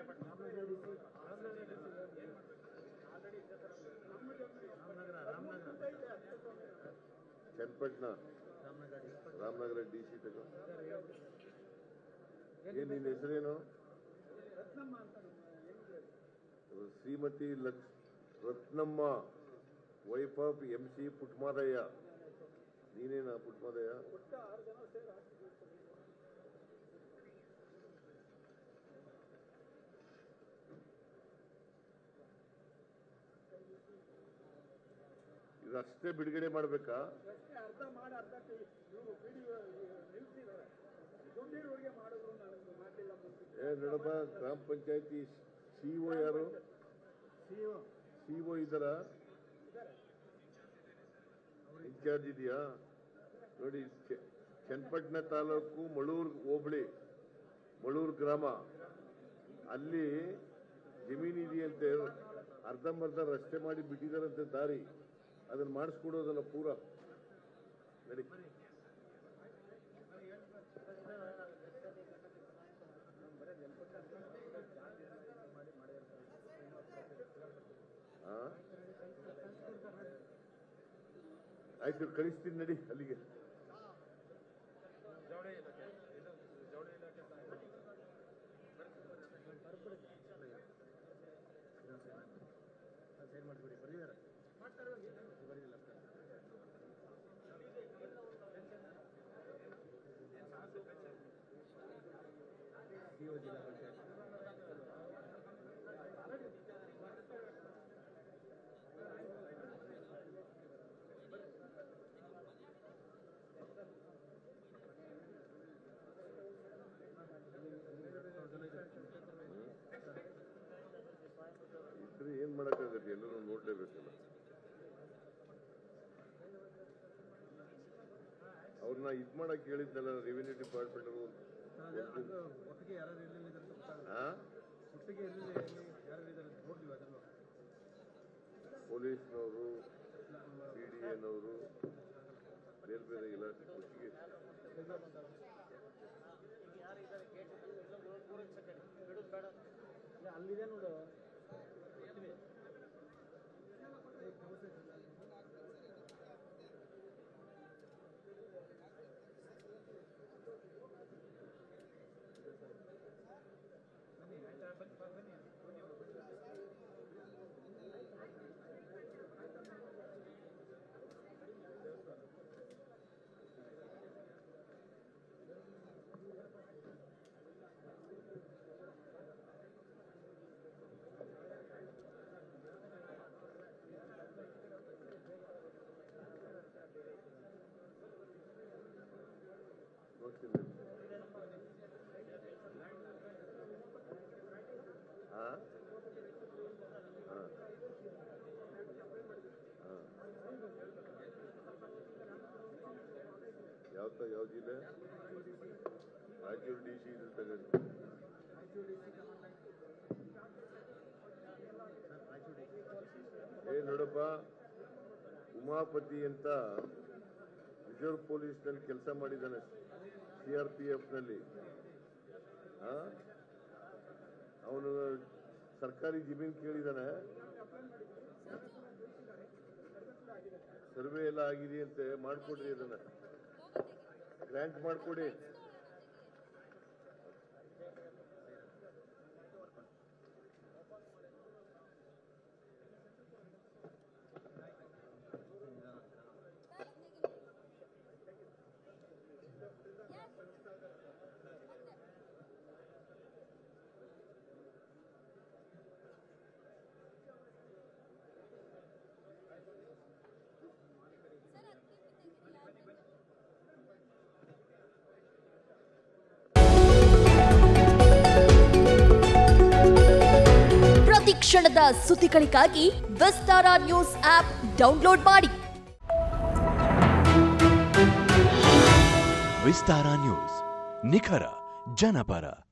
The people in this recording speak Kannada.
ಚನ್ನಪಟ್ಟಣ ರಾಮನಗರ ಡಿ ಸಿ ತಗೋ ಏನ್ ನಿನ್ನ ಹೆಸರೇನು ಶ್ರೀಮತಿ ಲಕ್ಷ Ratnamma wife of M C Puttamadaiah ನೀನೇನಾ ಪುಟ್ಮಾದಯ್ಯ ಇದಷ್ಟೇ ಬಿಡುಗಡೆ ಮಾಡ್ಬೇಕಾ ಅರ್ಧ ಮಾಡಿ ಅರ್ಧ ಇವರು ವಿಡಿಯೋ ನಿಲ್ಸಿದ್ದಾರೆ ದುಡ್ಡಿರೋರಿಗೆ ಮಾಡಿದ್ರು ನನಗೆ ಮಾಡಲಿಲ್ಲ ಮುಂದೆ ಏ ನೋಡಪ್ಪ ಗ್ರಾಮ ಪಂಚಾಯತಿ ಸಿಇಒ ಯಾರು ಸಿಒ ಸಿಇಒ ಇದ್ದಾರ ಇನ್ಚಾರ್ಜ್ ಇದೆಯಾ ನೋಡಿ ಚೆ- ಚನ್ನಪಟ್ಟಣ ತಾಲೂಕು ಮಳೂರು ಹೋಬಳಿ ಮಳೂರು ಗ್ರಾಮ ಅಲ್ಲಿ ಜಮೀನು ಇದೆಯಂತೆ ಅರ್ಧಂಬರ್ಧ ರಸ್ತೆ ಮಾಡಿ ಬಿಟ್ಟಿದಾರಂತೆ ದಾರಿ ಅದನ್ನ ಮಾಡಿಸ್ಕೊಡೋದಲ್ಲ ಪೂರ ನಡಿ ಆ? ಆಯ್ತು ಕಳಿಸ್ತೀನಿ ನಡಿ ಅಲ್ಲಿಗೆ ಇದ್ರೆ ಏನ್ ಮಾಡಕ್ಕಾಗತ್ತೆ ಎಲ್ಲರೂ ನೋಡ್ಲೇಬೇಕಲ್ಲ ಅವ್ರನ್ನ ಇದ್ ಮಾಡಕ್ ಹೇಳಿದ್ನಲ್ಲ ರೆವಿನ್ಯೂ ಡಿಪಾರ್ಟ್ಮೆಂಟ್ ಒಟ್ಟಿಗೆ ಯಾರು ಇರಲಿಲ್ಲ ಹಾ ಒಟ್ಟಿಗೆ ಇರಲಿಲ್ಲ ಯಾರು ಇದ್ದಾರೆ ನೋಡ್ಲಿಲ್ಲ ಅದನ್ನು ಪೊಲೀಸ್ನವರು ಪಿ ಡಿ ಎನವರು ಬೇರೆ ಬೇರೆ ಇಲಾಖೆ ಒಟ್ಟಿಗೆ ಅಲ್ಲಿದೆ ನೋಡು ನೋಡ್ತೀನಿ ಹಾ ಹಾ ಹಾ ಯಾವ ತ ಯಾವ ಜಿಲ್ಲೆ ರಾಯಚೂರು ಡಿ ಸಿ ಇದು ತಗೊಂಡು ಏ ನೋಡಪ್ಪ ಉಮಾಪತಿ ಅಂತ ರಿಸರ್ವ್ ಪೊಲೀಸ್ನಲ್ಲಿ ಕೆಲಸ ಮಾಡಿದ್ದಾನೆ ಸಿ ಆರ್ ಪಿ ಎಫ್ ನಲ್ಲಿ ಅವನು ಸರ್ಕಾರಿ ಜಮೀನು ಕೇಳಿದಾನೆ ಸರ್ವೆ ಎಲ್ಲ ಆಗಿದೆಯಂತೆ ಮಾಡ್ಕೊಡ್ರಿ ಅದನ್ನ ಗ್ರಾಂಟ್ ಮಾಡ್ಕೊಡಿ ಪ್ರತಿ ಕ್ಷಣದ ಸುದ್ದಿಗಳಿಗಾಗಿ ವಿಸ್ತಾರ ನ್ಯೂಸ್ ಆಪ್ ಡೌನ್ಲೋಡ್ ಮಾಡಿ ವಿಸ್ತಾರ ನ್ಯೂಸ್ ನಿಖರ ಜನಪರ